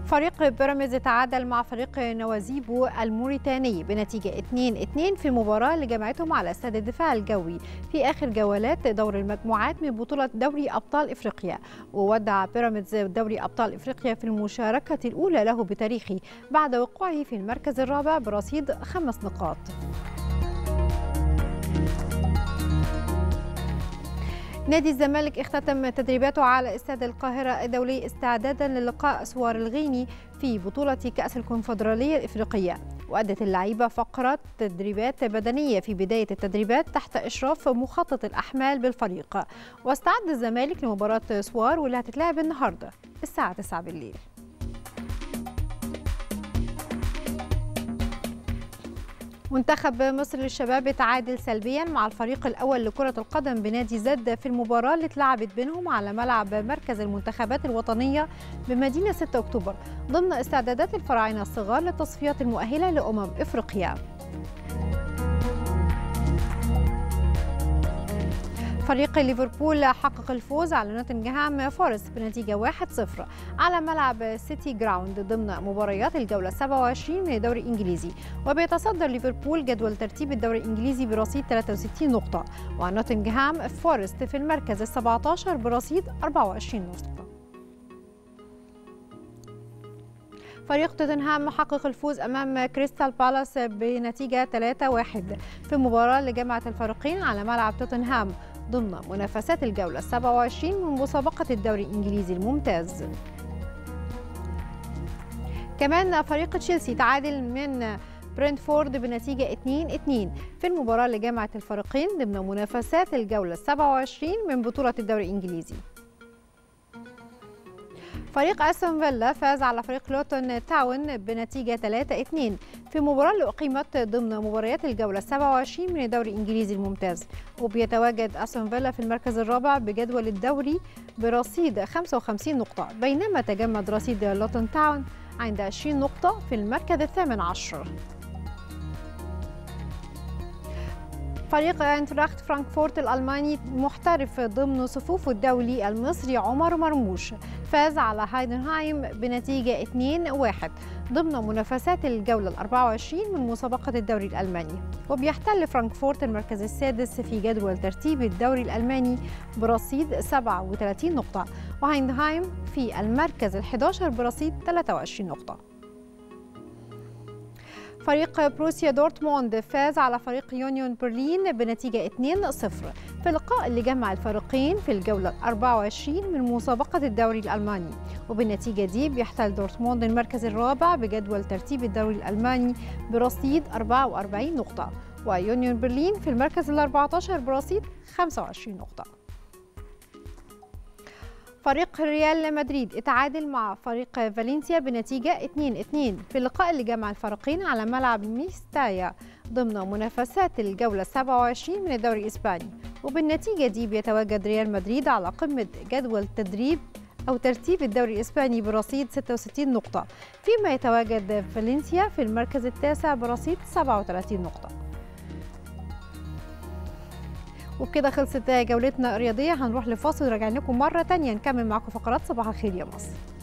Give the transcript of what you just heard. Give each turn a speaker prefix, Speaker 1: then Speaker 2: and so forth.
Speaker 1: فريق بيراميدز تعادل مع فريق نوازيبو الموريتاني بنتيجة 2-2 في المباراة اللي جمعتهم على استاد الدفاع الجوي في آخر جولات دور المجموعات من بطولة دوري أبطال إفريقيا وودع بيراميدز دوري أبطال إفريقيا في المشاركة الأولى له بتاريخه بعد وقوعه في المركز الرابع برصيد خمس نقاط نادي الزمالك اختتم تدريباته على استاد القاهرة الدولي استعدادا للقاء سوار الغيني في بطولة كأس الكونفدرالية الإفريقية وأدت اللعيبة فقرات تدريبات بدنية في بداية التدريبات تحت إشراف مخطط الأحمال بالفريق واستعد الزمالك لمباراة سوار واللي هتتلعب النهاردة الساعة 9 بالليل منتخب مصر للشباب تعادل سلبيا مع الفريق الأول لكرة القدم بنادي زد في المباراة اللي اتلعبت بينهم على ملعب مركز المنتخبات الوطنية بمدينة 6 أكتوبر ضمن استعدادات الفراعنة الصغار للتصفيات المؤهلة لأمم إفريقيا فريق ليفربول حقق الفوز على نوتنغهام فورست بنتيجة 1-0 على ملعب سيتي جراوند ضمن مباريات الجولة 27 من الدوري الإنجليزي وبيتصدر ليفربول جدول ترتيب الدوري الإنجليزي برصيد 63 نقطة ونوتنغهام فورست في المركز ال 17 برصيد 24 نقطة فريق توتنهام حقق الفوز امام كريستال بالاس بنتيجه 3-1 في المباراه اللي جمعت الفريقين على ملعب توتنهام ضمن منافسات الجوله 27 من مسابقه الدوري الانجليزي الممتاز كمان فريق تشيلسي تعادل من برينتفورد بنتيجة 2-2 في المباراة اللي جمعت الفريقين ضمن منافسات الجولة 27 من بطولة الدوري الإنجليزي فريق أستون فيلا فاز على فريق لوتون تاون بنتيجة 3-2 في مباراة اللي أقيمت ضمن مباريات الجولة 27 من الدوري الإنجليزي الممتاز وبيتواجد أستون فيلا في المركز الرابع بجدول الدوري برصيد 55 نقطة بينما تجمد رصيد لوتون تاون عند 20 نقطة في المركز الثامن عشر فريق انتراخت فرانكفورت الألماني محترف ضمن صفوف الدولي المصري عمر مرموش فاز على هايدنهايم بنتيجة 2-1 ضمن منافسات الجولة ال 24 من مسابقة الدوري الألماني وبيحتل فرانكفورت المركز السادس في جدول ترتيب الدوري الألماني برصيد 37 نقطة وهايندهايم في المركز ال 11 برصيد 23 نقطة فريق بروسيا دورتموند فاز على فريق يونيون برلين بنتيجة 2-0 في اللقاء اللي جمع الفريقين في الجولة 24 من مسابقة الدوري الألماني وبالنتيجة دي بيحتل دورتموند المركز الرابع بجدول ترتيب الدوري الألماني برصيد 44 نقطة ويونيون برلين في المركز ال 14 برصيد 25 نقطة فريق ريال مدريد اتعادل مع فريق فالنسيا بنتيجة 2-2 في اللقاء اللي جمع الفريقين على ملعب ميستايا ضمن منافسات الجولة 27 من الدوري الإسباني وبالنتيجة دي بيتواجد ريال مدريد على قمة جدول تدريب أو ترتيب الدوري الإسباني برصيد 66 نقطة فيما يتواجد فالنسيا في المركز التاسع برصيد 37 نقطة وبكده خلصت جولتنا الرياضية هنروح لفاصل وراجعين لكم مرة تانية نكمل معاكم فقرات صباح الخير يا مصر